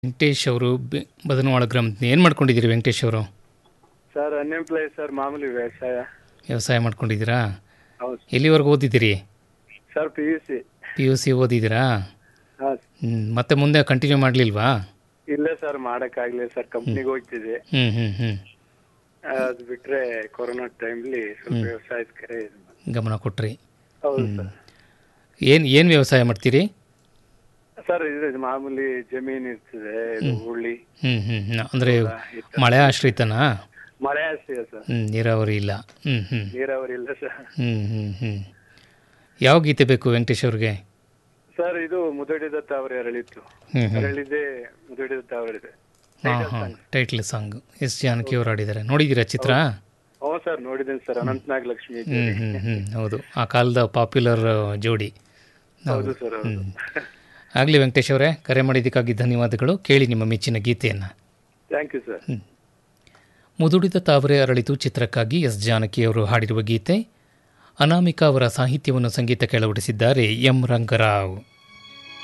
ವೆಂಕಟೇಶ್ ಅವರು ಬೆ- ಬದನವಾಳ ಗ್ರಾಮದ ಏನು ಮಾಡ್ಕೊಂಡಿದ್ದೀರಿ ವೆಂಕಟೇಶ್ ಅವರು ಸರ್ ಅನ್ಎಂಪ್ಲಾಯ್ ಸರ್ ಮಾಮೂಲಿ ವ್ಯವಸಾಯ ವ್ಯವಸಾಯ ಮಾಡ್ಕೊಂಡಿದ್ದೀರಾ ಹೌದು ಎಲ್ಲಿವರೆಗೂ ಓದಿದ್ದೀರಿ sir P U C P U C ಓದಿದ್ದೀರಾ ಹಾಂ ಹ್ಮ್, ಮತ್ತೆ ಮುಂದೆ ಕಂಟಿನ್ಯೂ ಮಾಡಲಿಲ್ವಾ ಇಲ್ಲ ಸರ್ ಮಾಡಕ್ಕಾಗ್ಲಿಲ್ಲ ಸರ್ ಕಂಪ್ನಿಗೆ ಹೋಗ್ತಿದೆ ಹ್ಞೂ ಹ್ಞೂ ಹ್ಞೂ ಅದು ಬಿಟ್ರೆ ಕೊರೋನಾ ಟೈಮ್ಲಿ ಸ್ವಲ್ಪ ವ್ಯವಸಾಯದ ಕಡೆ ಇದು ಮಾಡಿ. ಗಮನ ಕೊಟ್ರಿ ಹೌದು ಸರ್ ಏನು ಏನು ವ್ಯವಸಾಯ ಮಾಡ್ತೀರಿ ಸರ್ ಇದು ಮಾಮೂಲಿ ಜಮೀನ್ ಇರ್ತದೆ ಇದು ಹುಳ್ಳಿ ಹ್ಞೂ ಹ್ಞೂ ಹ್ಞೂ ಅಂದರೆ ಮಳೆ ಆಶ್ರಿತನಾ ಮಳೆ ಆಶ್ರಯ ಸರ್ ಹ್ಞೂ ನೀರಾವರಿ ಇಲ್ಲ ಹ್ಞೂ ಹ್ಞೂ ನೀರಾವರಿ ಇಲ್ಲ ಸರ್ ಹ್ಞೂ ಹ್ಞೂ ಹ್ಞೂ ಯಾವ ಗೀತೆ ಬೇಕು ವೆಂಕಟೇಶ್ ಅವ್ರಿಗೆ ಸರ್ ಇದು ಮುದಡಿದ ತಾವರೆ ಅರಳಿತ್ತು ಹ್ಞೂ ಹ್ಞೂ ಅರಳಿದೆ ಮುದಡಿದ ತಾವರಿದೆ ಹಾಂ ಹಾಂ ಟೈಟ್ಲ್ ಸಾಂಗ್ ಎಸ್ ಜಾನಕಿ ಅವರು ಆಡಿದ್ದಾರೆ ನೋಡಿದ್ದೀರಾ ಚಿತ್ರ ಹ್ಞೂ ಸರ್ ನೋಡಿದ್ದೀನಿ ಸರ್ ಅನಂತನಾಗ್ ಲಕ್ಷ್ಮಿ ಇದೆ. ಹ್ಞೂ ಹ್ಞೂ ಹ್ಞೂ ಹೌದು ಆ ಕಾಲದ ಪಾಪ್ಯುಲರ್ ಜೋಡಿ ಹೌದು ಸರ್ ಹೌದು ಆಗಲಿ ವೆಂಕಟೇಶ್ ಅವರೇ ಕರೆ ಮಾಡಿದ್ದಕ್ಕಾಗಿ ಧನ್ಯವಾದಗಳು ಕೇಳಿ ನಿಮ್ಮ ಮೆಚ್ಚಿನ ಗೀತೆಯನ್ನು ಥ್ಯಾಂಕ್ ಯು ಸರ್ ಮುದುಡಿದ ತಾವರೆ ಅರಳಿತು ಚಿತ್ರಕ್ಕಾಗಿ ಎಸ್ ಜಾನಕಿ ಅವರು ಹಾಡಿರುವ ಗೀತೆ ಅನಾಮಿಕಾ ಅವರ ಸಾಹಿತ್ಯವನ್ನು ಸಂಗೀತಕ್ಕೆ ಅಳವಡಿಸಿದ್ದಾರೆ ಎಂ ರಂಗರಾವ್